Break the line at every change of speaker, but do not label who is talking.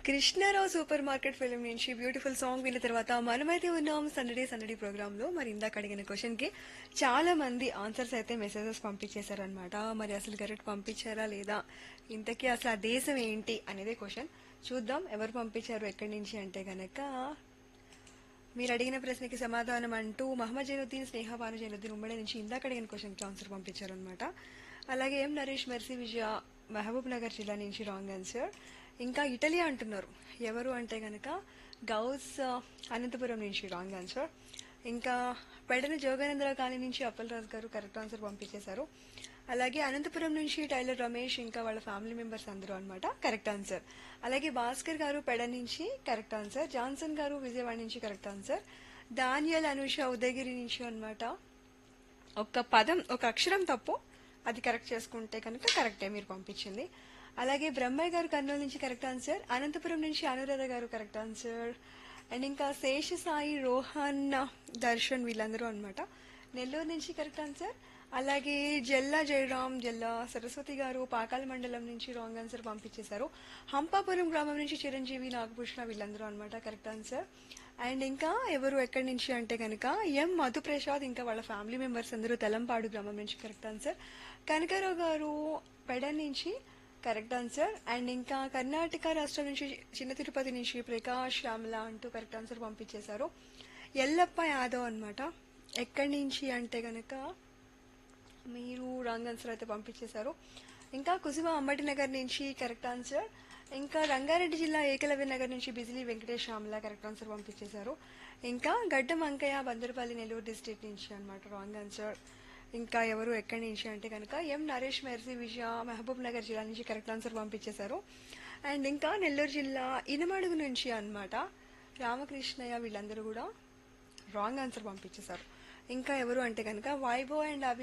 Krishnarao supermarket film నుంచి beautiful song విన్న తర్వాత మనమైతే ఉన్నాం సందడి సందడి ప్రోగ్రామ్ లో మరి ఇందాక అడిగిన క్వశ్చన్ కి చాలా మంది ఆన్సర్స్ అయితే మెసేజెస్ పంపించేశారనమాట మరి అసలు కరెక్ట్ పంపించారా లేదా ఇంతకీ అసలు ఆ దేశం ఏంటి అనేది క్వశ్చన్ చూద్దాం ఎవరు పంపించారు ఎక్కడి నుంచి అంటే గనక మీరు అడిగిన ప్రశ్నకి సమాధానం అంటూ మహమ్మద్ జైనుద్దీన్ స్నేహ భాను జైనుద్దీన్ ఉమ్మడి నుంచి ఇందాక అడిగిన క్వశ్చన్కి ఆన్సర్ పంపించారనమాట అలాగే M Naresh Mercy Vijaya Mahabubnagar జిల్లా నుంచి రాంగ్ ఆన్సర్ ఇంకా ఇటలీ అంటున్నారు ఎవరు అంటే గనక గౌస్ ఆ, అనంతపురం నుంచి రాంగ్ ఆన్సర్ ఇంకా పెడన జోగానందరావు కాలనీ నుంచి అప్పలరాజు గారు కరెక్ట్ ఆన్సర్ పంపించేశారు అలాగే అనంతపురం నుంచి టైలర్ రమేష్ ఇంకా వాళ్ళ ఫ్యామిలీ మెంబర్స్ అందరూ అన్నమాట కరెక్ట్ ఆన్సర్ అలాగే భాస్కర్ గారు పెడ నుంచి కరెక్ట్ ఆన్సర్ జాన్సన్ గారు విజయవాడ నుంచి correct answer Daniel Anusha Udayagiri నుంచి అన్నమాట ఒక పదం ఒక అక్షరం తప్పు అది కరెక్ట్ చేసుకుంటే కనుక కరెక్టే మీరు పంపించింది అలాగే బ్రహ్మయ్య గారు కర్నూలు నుంచి కరెక్ట్ ఆన్సర్ అనంతపురం నుంచి అనురాధ గారు కరెక్ట్ ఆన్సర్ అండ్ ఇంకా శేష సాయి రోహన్ దర్శన్ వీళ్ళందరూ అన్నమాట నెల్లూరు నుంచి కరెక్ట్ ఆన్సర్ అలాగే జల్లా జయరాం జల్లా సరస్వతి గారు పాకాల మండలం నుంచి రాంగ్ ఆన్సర్ పంపించేశారు హంపాపురం గ్రామం నుంచి చిరంజీవి నాగభూషణ వీళ్ళందరూ అన్నమాట కరెక్ట్ ఆన్సర్ అండ్ ఇంకా ఎవరు ఎక్కడి నుంచి అంటే కనుక ఎం మధుప్రసాద్ ఇంకా వాళ్ళ ఫ్యామిలీ మెంబర్స్ అందరూ తెలంపాడు గ్రామం నుంచి కరెక్ట్ ఆన్సర్ కనకారావు గారు పెడ నుంచి కరెక్ట్ ఆన్సర్ అండ్ ఇంకా కర్ణాటక రాష్ట్రం నుంచి చిన్న తిరుపతి నుంచి ప్రకాష్ శ్యామల అంటూ కరెక్ట్ ఆన్సర్ పంపించేశారు ఎల్లప్ప యాదవ్ అన్నమాట ఎక్కడి నుంచి అంటే గనక మీరు రాంగ్ ఆన్సర్ అయితే పంపించేశారు ఇంకా కుసుమ అంబటి నగర్ నుంచి కరెక్ట్ ఆన్సర్ ఇంకా రంగారెడ్డి జిల్లా ఏకలవ్య నగర్ నుంచి బిజిలీ వెంకటేష్ శ్యామల కరెక్ట్ ఆన్సర్ పంపించేశారు ఇంకా గడ్డం అంకయ్య బందరపల్లి నెల్లూరు డిస్ట్రిక్ట్ నుంచి అన్నమాట రాంగ్ ఆన్సర్ ఇంకా ఎవరు ఎక్కడి నుంచి అంటే కనుక M Naresh Mercy Vijaya Mahabubnagar జిల్లా నుంచి కరెక్ట్ ఆన్సర్ పంపించేశారు అండ్ ఇంకా నెల్లూరు జిల్లా ఇనమడుగు నుంచి అన్నమాట రామకృష్ణయ్య వీళ్ళందరూ కూడా రాంగ్ ఆన్సర్ పంపించేశారు ఇంకా ఎవరు అంటే కనుక వైభవ్ అండ్ అభి